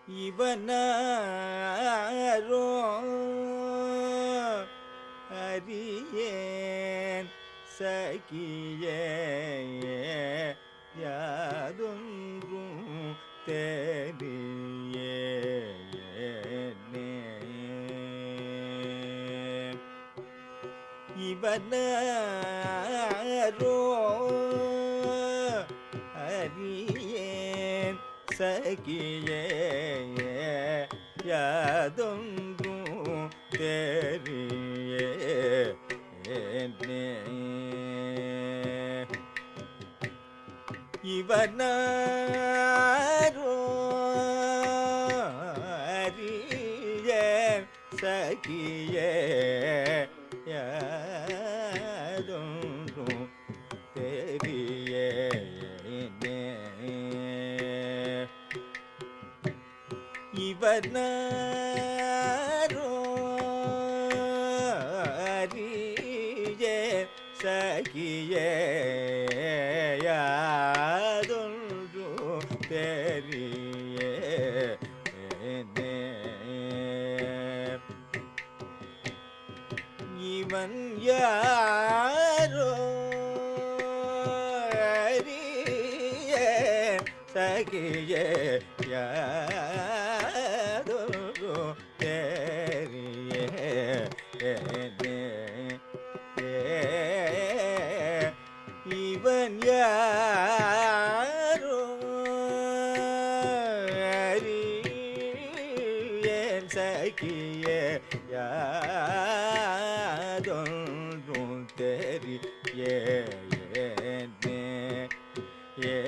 இவனாரோ அறியேன் சகிய யாதொன்றும் தெரியேனே இவனாரோ அறியேன் சகிய யாதொன்றும் தெரியேனே இவனாரோ அறிய சகிய யாதொன்றும் தெரியேனே இவனாரோ அறிய சகிய யாதொன்றும் தெரியேனே இவன் யாரோ அறிய சகிய யாதோ தெரிய இவன் யாரோ அறியேன் சகிய யாதொன்றும் தெரியேனே ஏ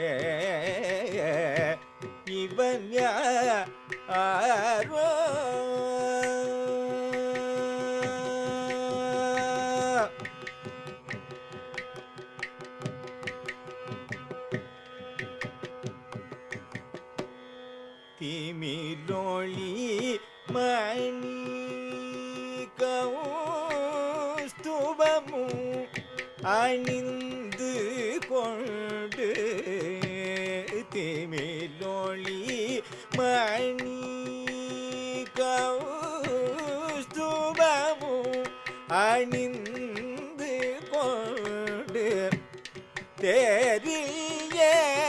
இவன் யாரோ திமிலொளி மணி கௌஸ்துபமும் அணிந்து கொண்டு திமிலொளி மணி கௌஸ்துபமும் அணிந்து கொண்டு தேரிய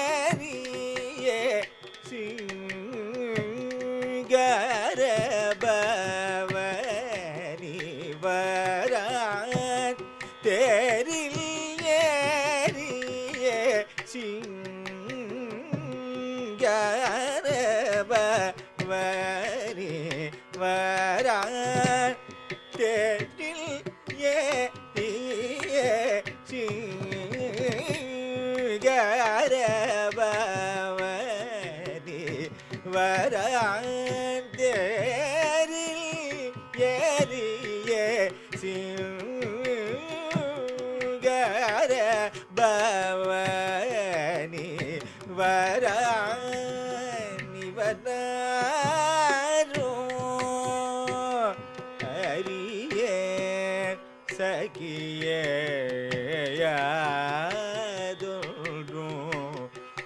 சிங்கரபவனி வரான் தேரில் ஏறிய சிங்கரபவனி வரான் தேரில் ஏறிய சிங்கரபவனி வரான் தேரில் ஏறிய சிங்கரபவனி வரான் இவனாரோ அறிய சகிய யாதொன்றும்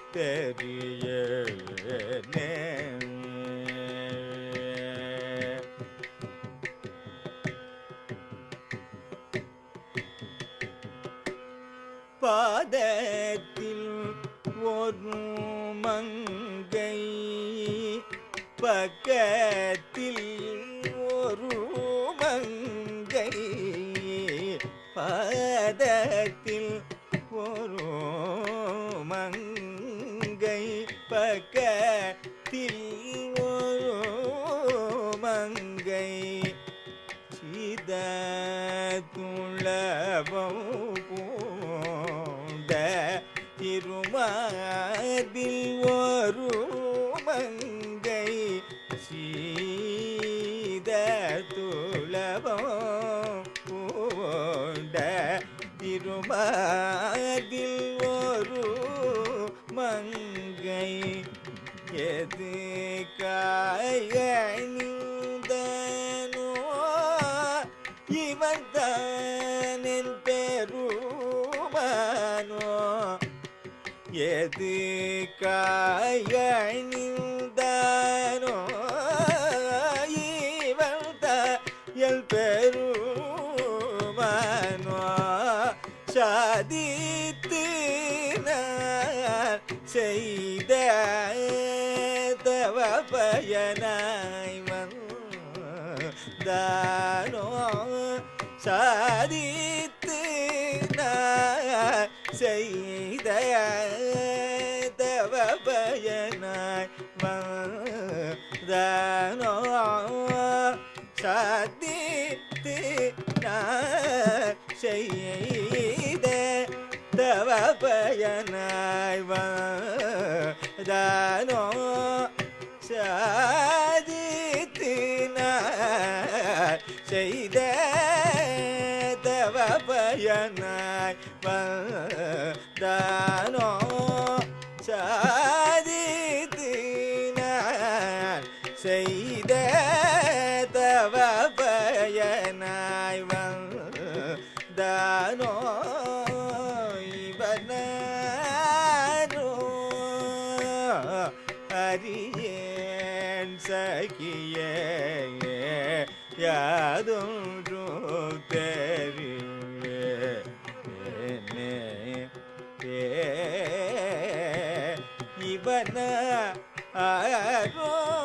தெரியனே பாதத்தில் ஒரு மங்கை பக்கத்தில் ஒரு மங்கை பாதத்தில் ஒரு மங்கை பக்கத்தில் ஒரு மங்கை சீத துளபம் பூண்ட திருமார்பில் ஒரு மங்கை சீத துளபம் பூண்ட திருமார்பில் ஒரு மங்கை எது காயணிந்தனோ இவன் தான் என் பெருமானோ எது காயணிந்தானோ செய்த தவ பயனாய் வந்தானோ சாதித்து நான் செய்த தவ பயனாய் வந்தானோ சாதித்து நான் செய்த தவ பயனாய் வந்தானோ சாதித்து நான் செய்த தவ பயனாய் வந்தானோ சாதித்து நான் செய்த தவ பயனாய் வந்தானோ இவனாரோ அறியேன் சகியே யாதொன்று தெரிவே இவன ஆரோ